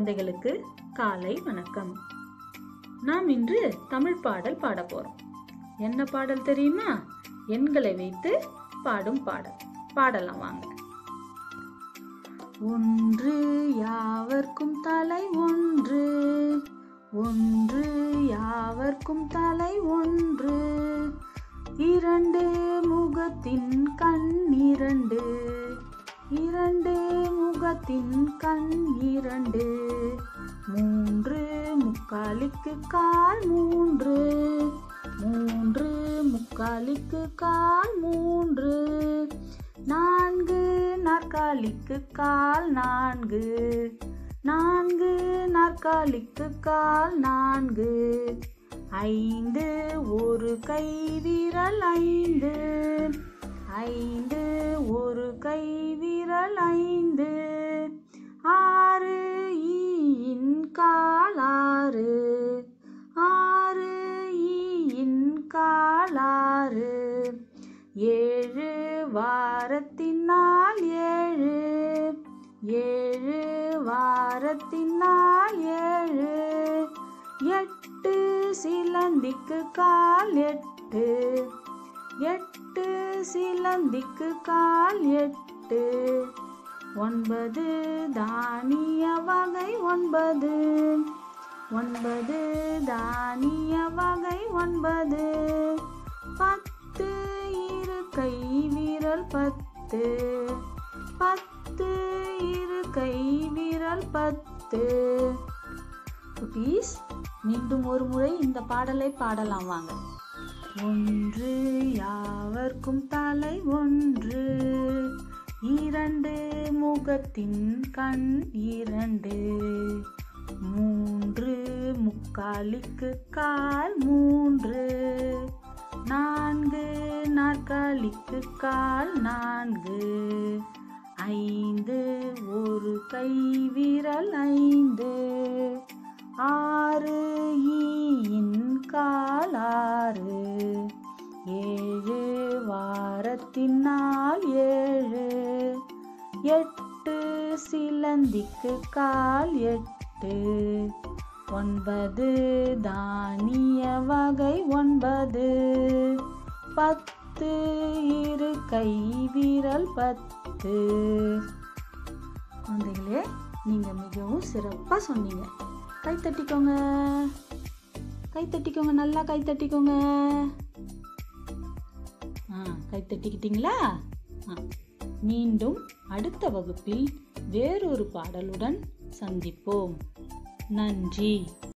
குழந்தைகளுக்கு காலை வணக்கம் நாம் இன்று தமிழ் பாடல் பாட போறோம் என்ன பாடல் தெரியுமா எண்களை வைத்து பாடும் பாடல் பாடலாம் வாங்க ஒன்று யாவர்க்கும் தலை ஒன்று ஒன்று யாவர்க்கும் தலை ஒன்று இரண்டு முகத்தின் கண் இரண்டு இரண்டு முகத்தின் கண் இரண்டு மூன்று முக்காலிக்கு கால் மூன்று மூன்று முக்காலிக்கு கால் மூன்று நான்கு நாற்காலிக்கு கால் நான்கு நான்கு நாற்காலிக்கு கால் நான்கு ஐந்து ஒரு கை விரல் ஐந்து ஐந்து ஒரு கை விரல் ஐந்து ஆறு ஈயின் கால் ஆறு ஆறு ஈயின் கால் ஆறு ஏழு வாரத்தின் நாள் ஏழு ஏழு வாரத்தின் நாள் ஏழு எட்டு சிலந்திக்கு கால் எட்டு எட்டு சிலந்திக்கு கால் எட்டு ஒன்பது தானிய வகை ஒன்பது ஒன்பது தானிய வகை ஒன்பது பத்து இரு கை விரல் பத்து பத்து இரு கை விரல் பத்து குட்டீஸ் மீண்டும் ஒரு முறை இந்த பாடலை பாடலாம் வாங்க ஒன்று யாவர்க்கும் தலை ஒன்று இரண்டு முகத்தின் கண் இரண்டு மூன்று முக்காலிக்கு கால் மூன்று நான்கு நாற்காலிக்கு கால் நான்கு ஐந்து ஒரு கை விரல் ஐந்து ஆறு ஈயின் கால் ஆறு ஏழு வாரத்தின் நாள் ஏழு எட்டு சிலந்திக்கு கால் எட்டு ஒன்பது தானிய வகை ஒன்பது பத்து இரு கை விரல் பத்து குழந்தைகளே நீங்க மிகவும் சிறப்பா சொன்னீங்க கை தட்டிக்கோங்க கை தட்டிக்கோங்க நல்லா கை தட்டிக்கோங்க ஆ கை தட்டிக்கிட்டீங்களா ஆ மீண்டும் அடுத்த வகுப்பில் வேறொரு பாடலுடன் சந்திப்போம் நன்றி